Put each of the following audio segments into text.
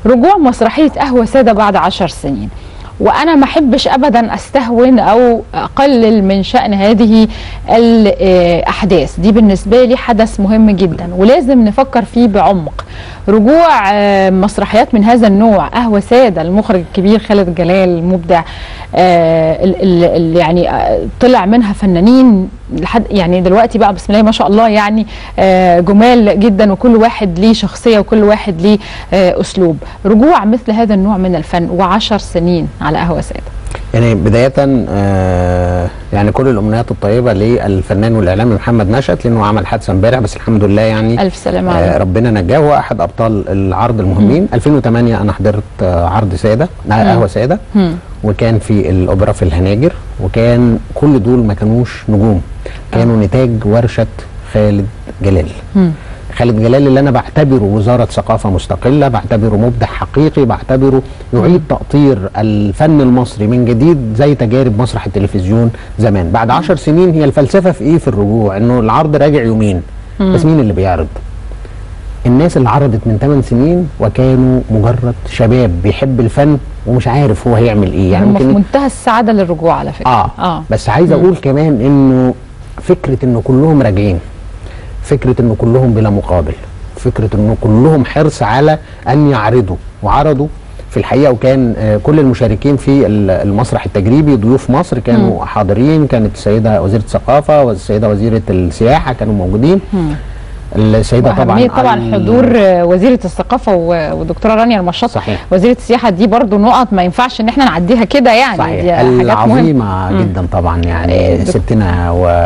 رجوع مسرحيه قهوه ساده بعد عشر سنين وانا ما احبش ابدا استهون او اقلل من شان هذه الاحداث دي بالنسبه لي حدث مهم جدا ولازم نفكر فيه بعمق رجوع آه، مسرحيات من هذا النوع قهوه ساده المخرج الكبير خالد جلال المبدع آه، ال- ال- ال- يعني آه، طلع منها فنانين لحد يعني دلوقتي بقى بسم الله ما شاء الله يعني آه، جمال جدا وكل واحد ليه شخصيه وكل واحد ليه آه، اسلوب رجوع مثل هذا النوع من الفن وعشر سنين على قهوه ساده يعني بداية آه يعني كل الأمنيات الطيبة للفنان والإعلامي محمد نشأت لأنه عمل حادثة امبارح بس الحمد لله يعني الف سلامه آه عليك ربنا نجاه هو أحد أبطال العرض المهمين 2008 أنا حضرت آه عرض سادة آه قهوة سادة مم. وكان في الأوبرا في الهناجر وكان كل دول ما كانوش نجوم كانوا نتاج ورشة خالد جلال مم. خالد جلال اللي انا بعتبره وزاره ثقافه مستقله بعتبره مبدع حقيقي بعتبره يعيد تاطير الفن المصري من جديد زي تجارب مسرح التلفزيون زمان بعد عشر سنين هي الفلسفه في ايه في الرجوع انه العرض راجع يومين بس مين اللي بيعرض الناس اللي عرضت من 8 سنين وكانوا مجرد شباب بيحب الفن ومش عارف هو هيعمل ايه يعني هم في ممكن منتهى السعاده للرجوع على فكره اه, اه بس عايز اقول كمان انه فكره انه كلهم راجعين فكره انه كلهم بلا مقابل فكره انه كلهم حرص على ان يعرضوا وعرضوا في الحقيقه وكان آه، كل المشاركين في ال- المسرح التجريبي ضيوف مصر كانوا حاضرين كانت السيده وزيره الثقافه والسيده وزيره السياحه كانوا موجودين السيده طبعا وأهمية طبعا ال- حضور آه، وزيره الثقافه و- والدكتوره رانيا المشاط صحيح. وزيره السياحه دي برضو نقط ما ينفعش ان احنا نعديها كده يعني دي صحيح حاجات مهمه العظيمة جدا طبعا يعني دك- ستنا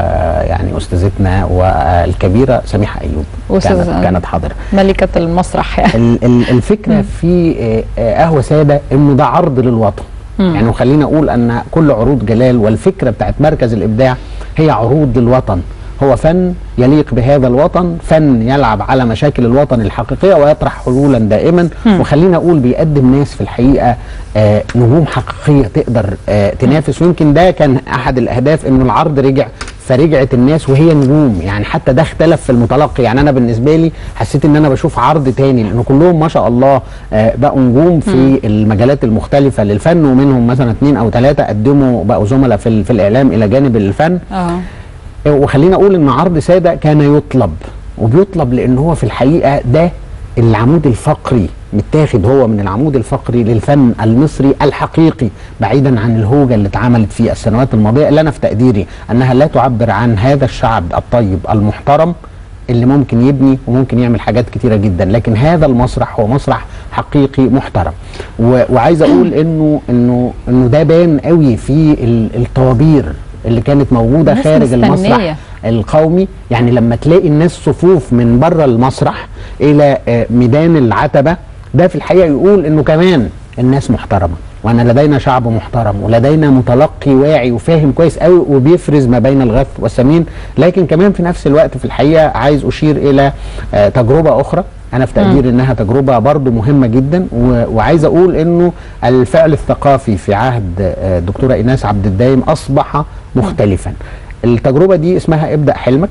ويعني استاذتنا والكبيرة سميحة ايوب أستاذة- كانت كانت حاضرة ملكه المسرح يعني ال- ال- الفكرة في آه، آه، قهوة سادة انه ده عرض للوطن يعني وخلينا اقول ان كل عروض جلال والفكرة بتاعت مركز الابداع هي عروض للوطن هو فن يليق بهذا الوطن فن يلعب على مشاكل الوطن الحقيقية ويطرح حلولا دائما وخلينا أقول بيقدم ناس في الحقيقة آه نجوم حقيقية تقدر آه تنافس ويمكن ده كان أحد الأهداف إنه العرض رجع فرجعت الناس وهي نجوم يعني حتى ده اختلف في المتلقي يعني انا بالنسبه لي حسيت ان انا بشوف عرض تاني لانه كلهم ما شاء الله آه، بقوا نجوم في المجالات المختلفه للفن ومنهم مثلا اثنين او ثلاثه قدموا بقوا زملاء في, ال- في الاعلام الى جانب الفن اه وخلينا اقول ان عرض ساده كان يطلب وبيطلب لان هو في الحقيقه ده العمود الفقري متاخد هو من العمود الفقري للفن المصري الحقيقي بعيدا عن الهوجه اللي اتعملت في السنوات الماضيه اللي انا في تقديري انها لا تعبر عن هذا الشعب الطيب المحترم اللي ممكن يبني وممكن يعمل حاجات كتيره جدا لكن هذا المسرح هو مسرح حقيقي محترم و- وعايز اقول انه انه انه ده بان قوي في ال- الطوابير اللي كانت موجوده الناس خارج مستنية. المسرح القومي يعني لما تلاقي الناس صفوف من بره المسرح الى آه، ميدان العتبه ده في الحقيقه يقول انه كمان الناس محترمه وان لدينا شعب محترم ولدينا متلقي واعي وفاهم كويس قوي وبيفرز ما بين الغث والسمين لكن كمان في نفس الوقت في الحقيقه عايز اشير الى آه، تجربه اخرى انا في تقديري انها تجربه برضو مهمه جدا و- وعايز اقول انه الفعل الثقافي في عهد آه، الدكتوره ايناس عبد الدايم اصبح مختلفا التجربه دي اسمها ابدا حلمك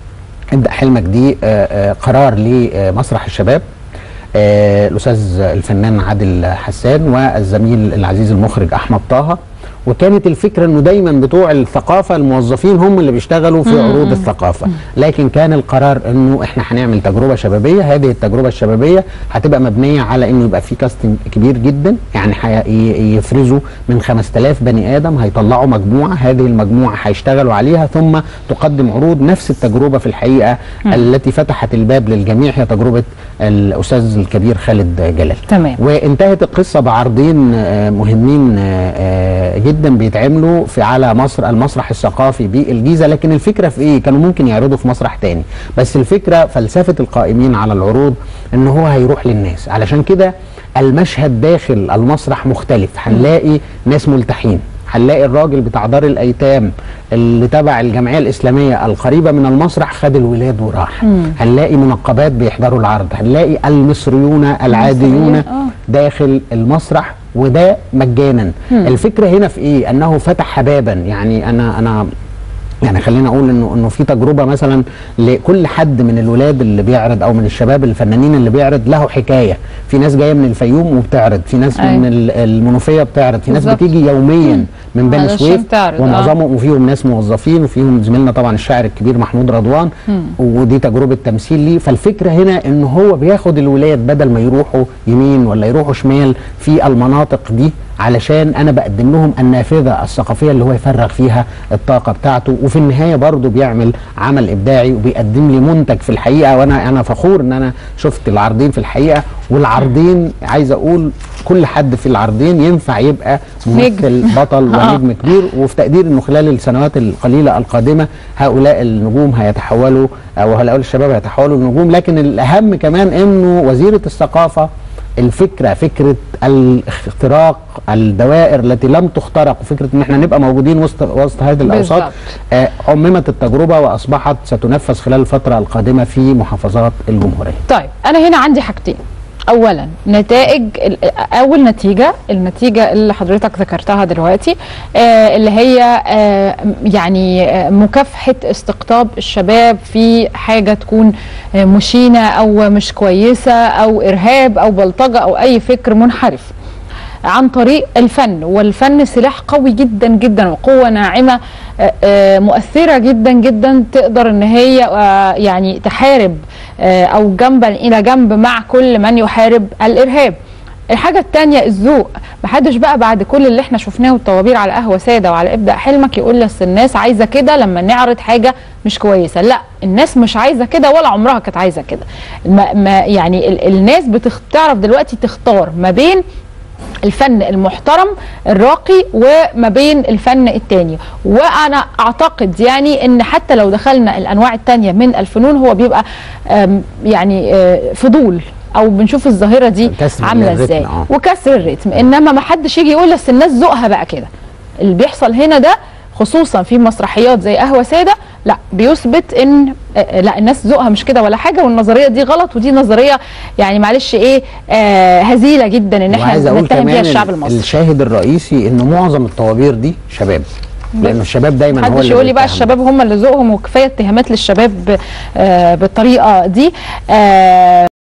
ابدا حلمك دي آه، آه، قرار لمسرح الشباب آه، الاستاذ الفنان عادل حسان والزميل العزيز المخرج احمد طه وكانت الفكره انه دايما بتوع الثقافه الموظفين هم اللي بيشتغلوا في عروض الثقافه لكن كان القرار انه احنا هنعمل تجربه شبابيه هذه التجربه الشبابيه هتبقى مبنيه على انه يبقى في كاستنج كبير جدا يعني هي- يفرزوا من 5000 بني ادم هيطلعوا مجموعه هذه المجموعه هيشتغلوا عليها ثم تقدم عروض نفس التجربه في الحقيقه التي فتحت الباب للجميع هي تجربه الاستاذ الكبير خالد جلال تمام. وانتهت القصه بعرضين آه، مهمين آه، آه، جدا بيتعملوا في على مصر المسرح الثقافي بالجيزه لكن الفكره في ايه كانوا ممكن يعرضوا في مسرح تاني بس الفكره فلسفه القائمين على العروض ان هو هيروح للناس علشان كده المشهد داخل المسرح مختلف هنلاقي ناس ملتحين هنلاقي الراجل بتاع دار الايتام اللي تبع الجمعيه الاسلاميه القريبه من المسرح خد الولاد وراح هنلاقي منقبات بيحضروا العرض هنلاقي المصريون العاديون آه. داخل المسرح وده مجانا الفكره هنا في ايه انه فتح بابا يعني انا انا يعني خلينا اقول انه انه في تجربه مثلا لكل حد من الولاد اللي بيعرض او من الشباب الفنانين اللي بيعرض له حكايه في ناس جايه من الفيوم وبتعرض في ناس أيوة. من ال- المنوفيه بتعرض في ناس بالظبط. بتيجي يوميا من بني علشان سويف تعرض، آه. ومعظمهم وفيهم ناس موظفين وفيهم زميلنا طبعا الشاعر الكبير محمود رضوان ودي تجربه تمثيل ليه فالفكره هنا ان هو بياخد الولاد بدل ما يروحوا يمين ولا يروحوا شمال في المناطق دي علشان انا بقدم لهم النافذه الثقافيه اللي هو يفرغ فيها الطاقه بتاعته وفي النهايه برضه بيعمل عمل ابداعي وبيقدم لي منتج في الحقيقه وانا انا فخور ان انا شفت العرضين في الحقيقه والعرضين عايز اقول كل حد في العرضين ينفع يبقى ممثل بطل آه. ونجم كبير وفي تقدير انه خلال السنوات القليله القادمه هؤلاء النجوم هيتحولوا او هؤلاء الشباب هيتحولوا لنجوم لكن الاهم كمان انه وزيره الثقافه الفكره فكره الاختراق الدوائر التي لم تخترق وفكره ان احنا نبقى موجودين وسط وسط هذه الاوساط بالظبط. آه، عممت التجربه واصبحت ستنفذ خلال الفتره القادمه في محافظات الجمهوريه. طيب انا هنا عندي حاجتين اولا نتائج ال- اول نتيجه النتيجه اللي حضرتك ذكرتها دلوقتي آه اللي هي آه يعني آه مكافحه استقطاب الشباب في حاجه تكون آه مشينه او مش كويسه او ارهاب او بلطجه او اي فكر منحرف عن طريق الفن والفن سلاح قوي جدا جدا وقوة ناعمة آه، آه، مؤثرة جدا جدا تقدر ان هي آه، يعني تحارب آه، او جنبا الى جنب مع كل من يحارب الارهاب الحاجة التانية الذوق محدش بقى بعد كل اللي احنا شفناه والطوابير على قهوة سادة وعلى ابدأ حلمك يقول لس الناس عايزة كده لما نعرض حاجة مش كويسة لا الناس مش عايزة كده ولا عمرها كانت عايزة كده ما ما يعني ال- الناس بتعرف دلوقتي تختار ما بين الفن المحترم الراقي وما بين الفن التاني وانا اعتقد يعني ان حتى لو دخلنا الانواع التانية من الفنون هو بيبقى آم، يعني آه، فضول او بنشوف الظاهره دي كسر عامله الريتم، ازاي آه. وكسر الريتم انما ما حدش يجي يقول بس الناس ذوقها بقى كده اللي بيحصل هنا ده خصوصا في مسرحيات زي قهوه ساده لا بيثبت ان آه، آه، لا الناس ذوقها مش كده ولا حاجه والنظريه دي غلط ودي نظريه يعني معلش ايه آه هزيله جدا ان احنا وعايز اقول نتهم فيها كمان الشعب ال- المصري الشاهد الرئيسي ان معظم الطوابير دي شباب لان الشباب دايما هو محدش اللي يقول لي بقى بيتهم. الشباب هم اللي ذوقهم وكفايه اتهامات للشباب آه بالطريقه دي آه